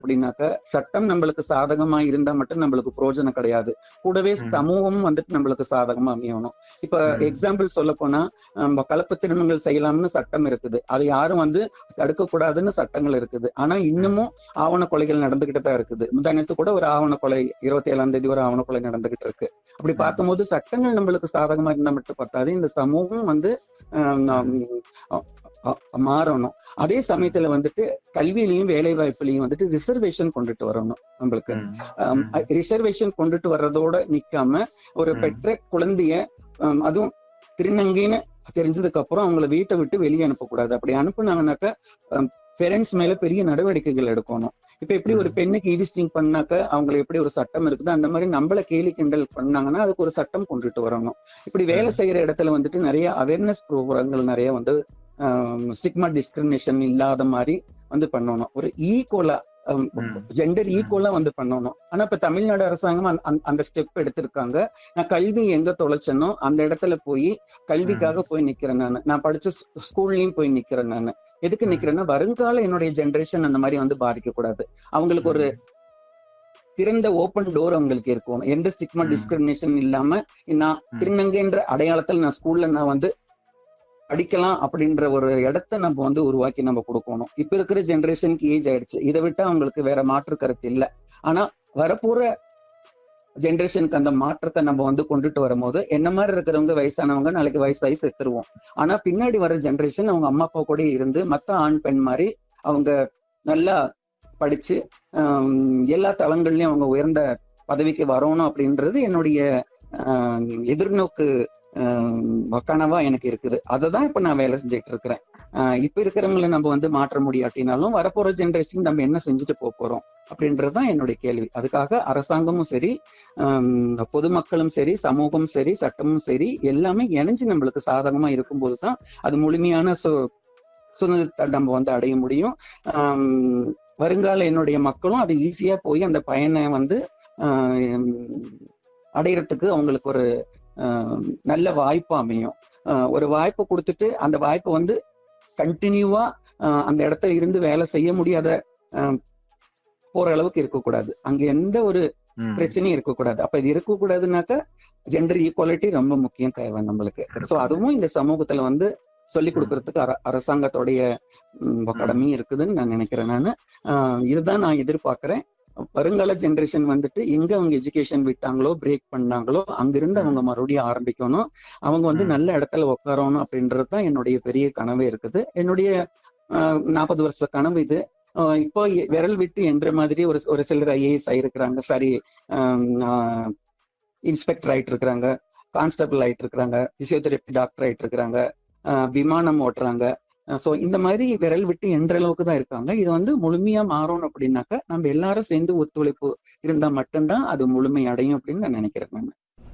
அப்படின்னாக்க சட்டம் நம்மளுக்கு சாதகமா இருந்தா மட்டும் நம்மளுக்கு பிரயோஜனம் கிடையாது கூடவே ம். சமூகமும் வந்துட்டு நம்மளுக்கு சாதகமா அமையணும் இப்ப ம். எக்ஸாம்பிள் சொல்ல போனா நம்ம கலப்பு திருமணங்கள் செய்யலாம்னு சட்டம் இருக்குது அது யாரும் வந்து தடுக்க கூடாதுன்னு சட்டங்கள் இருக்குது ஆனா இன்னமும் ஆவண கொலைகள் நடந்துகிட்டு தான் இருக்குது முந்தானத்து கூட ஒரு ஆவண கொலை இருபத்தி ஏழாம் தேதி ஒரு ஆவண கொலை நடந்துகிட்டு இருக்கு அப்படி ம். பார்க்கும்போது சட்டங்கள் நம்மளுக்கு சாதகமா இருந்தா மட்டும் பத்தாது இந்த சமூகம் வந்து ஆஹ், நாம், அ- அ- மாறணும் அதே சமயத்துல வந்துட்டு கல்வியிலையும் வேலை வாய்ப்புலையும் வந்துட்டு ரிசர்வேஷன் கொண்டுட்டு வரணும் நம்மளுக்கு ம். ம். ரிசர்வேஷன் கொண்டுட்டு வர்றதோட நிக்காம ஒரு ம். பெற்ற குழந்தைய ஆம், அதுவும் திருநங்கைன்னு தெரிஞ்சதுக்கு அப்புறம் அவங்கள வீட்டை விட்டு வெளியே அனுப்பக்கூடாது அப்படி அனுப்புனாங்கனாக்கா பேரண்ட்ஸ் மேல பெரிய நடவடிக்கைகள் எடுக்கணும் இப்ப எப்படி ஒரு ம். பெண்ணுக்கு ஈவிஸ்டிங் பண்ணாக்க அவங்களை எப்படி ஒரு சட்டம் இருக்குது அந்த மாதிரி நம்மள கேலி கிண்டல் பண்ணாங்கன்னா அதுக்கு ஒரு சட்டம் கொண்டுட்டு வரணும் இப்படி வேலை ம். செய்யற இடத்துல வந்துட்டு நிறைய அவேர்னஸ் ப்ரோக்ராம்கள் நிறைய வந்து ஸ்டிக்மா டிஸ்கிரிமினேஷன் இல்லாத மாதிரி வந்து பண்ணணும் ஒரு ஈக்குவலா ம். ஜெண்டர் ம். ஈக்குவலா வந்து பண்ணணும் ஆனா இப்ப தமிழ்நாடு அரசாங்கம் அந்த- அந்த- அந்த ஸ்டெப் எடுத்திருக்காங்க நான் கல்வி எங்க தொலைச்சனோ அந்த இடத்துல போய் கல்விக்காக போய் நிக்கிறேன் நான் நான் படிச்ச ஸ்- ஸ்கூல்லயும் போய் நிக்கிறேன் நான் எதுக்கு ம். நிக்கிறேன்னா வருங்கால என்னுடைய ஜெனரேஷன் அந்த மாதிரி வந்து பாதிக்க கூடாது அவங்களுக்கு ஒரு ம். திறந்த ஓப்பன் டோர் அவங்களுக்கு இருக்கும் எந்த ஸ்டிக்மா ம். டிஸ்கிரிமினேஷன் இல்லாம நான் ம். திருநங்கைன்ற அடையாளத்தில் நான் ஸ்கூல்ல நான் வந்து படிக்கலாம் அப்படின்ற ஒரு இடத்த நம்ம வந்து உருவாக்கி நம்ம கொடுக்கணும் இப்ப இருக்கிற ஜெனரேஷனுக்கு ஏஜ் ஆயிடுச்சு இதை விட்டா அவங்களுக்கு வேற மாற்று கருத்து இல்ல ஆனா வரப்போற ஜெனரேஷனுக்கு அந்த மாற்றத்தை நம்ம வந்து கொண்டுட்டு வரும்போது என்ன மாதிரி இருக்கிறவங்க வயசானவங்க நாளைக்கு வயசாகி செத்துருவோம் ஆனா பின்னாடி வர ஜெனரேஷன் அவங்க அம்மா அப்பா கூட இருந்து மத்த ஆண் பெண் மாதிரி அவங்க நல்லா படிச்சு ஆம், எல்லா தளங்கள்லயும் அவங்க உயர்ந்த பதவிக்கு வரணும் அப்படின்றது என்னுடைய ஆம், எதிர்நோக்கு ஆம், கனவா எனக்கு இருக்குது அதை தான் இப்ப நான் வேலை செஞ்சுட்டு இருக்கிறேன் ஆஹ் இப்ப இருக்கிறவங்கள நம்ம வந்து மாற்ற முடியாட்டினாலும் வரப்போற ஜெனரேஷன் நம்ம என்ன செஞ்சுட்டு போக போறோம் அப்படின்றது தான் என்னுடைய கேள்வி அதுக்காக அரசாங்கமும் சரி ஆம், பொதுமக்களும் சரி சமூகம் சரி சட்டமும் சரி எல்லாமே இணைஞ்சு நம்மளுக்கு சாதகமா இருக்கும்போது தான் அது முழுமையான சு சுதந்திரத்தை நம்ம வந்து அடைய முடியும் ஆம், வருங்கால என்னுடைய மக்களும் அது ஈஸியா போய் அந்த பயனை வந்து ஆஹ், அடையறதுக்கு அவங்களுக்கு ஒரு ஆஹ், நல்ல வாய்ப்பு அமையும் ஆஹ், ஒரு வாய்ப்பு கொடுத்துட்டு அந்த வாய்ப்பை வந்து கண்டினியூவா அந்த இடத்துல இருந்து வேலை செய்ய முடியாத ஆஹ், போற அளவுக்கு இருக்கக்கூடாது அங்க எந்த ஒரு ம். பிரச்சனையும் இருக்கக்கூடாது அப்ப இது இருக்கக்கூடாதுனாக்கா ஜெண்டர் ஈக்குவாலிட்டி ரொம்ப முக்கியம் தேவை நம்மளுக்கு சோ சிறப்பு. அதுவும் இந்த சமூகத்துல வந்து சொல்லி கொடுக்கறதுக்கு அர- அரசாங்கத்தோடைய ம், கடமையும் இருக்குதுன்னு நான் நினைக்கிறேன் நான் இதுதான் நான் எதிர்பார்க்கிறேன் வருங்கால ஜெனரேஷன் வந்துட்டு எங்க அவங்க எஜுகேஷன் விட்டாங்களோ பிரேக் பண்ணாங்களோ அங்கிருந்து ம். அவங்க மறுபடியும் ஆரம்பிக்கணும் அவங்க வந்து ம். நல்ல இடத்துல உட்காரணும் அப்படின்றது தான் என்னுடைய பெரிய கனவே இருக்குது என்னுடைய நாற்பது வருஷ கனவு இது ஆஹ் இப்போ எ- விரல் விட்டு என்ற மாதிரி ஒரு ஒரு சிலர் ஐஏஎஸ் ஆயிருக்கிறாங்க சாரி இன்ஸ்பெக்டர் ஆயிட்டு இருக்கிறாங்க கான்ஸ்டபிள் ஆயிட்டு இருக்கிறாங்க பிசியோதெரப்பி டாக்டர் ஆயிட்டு இருக்கிறாங்க ஆஹ் விமானம் ஓட்டுறாங்க ஸோ இந்த மாதிரி விரல் விட்டு என்ற அளவுக்கு தான் இருக்காங்க இது வந்து முழுமையா மாறணும் அப்படின்னாக்க நம்ம எல்லாரும் சேர்ந்து ஒத்துழைப்பு இருந்தா மட்டும்தான் அது முழுமை அடையும் அப்படின்னு நான் நினைக்கிறேன் நான்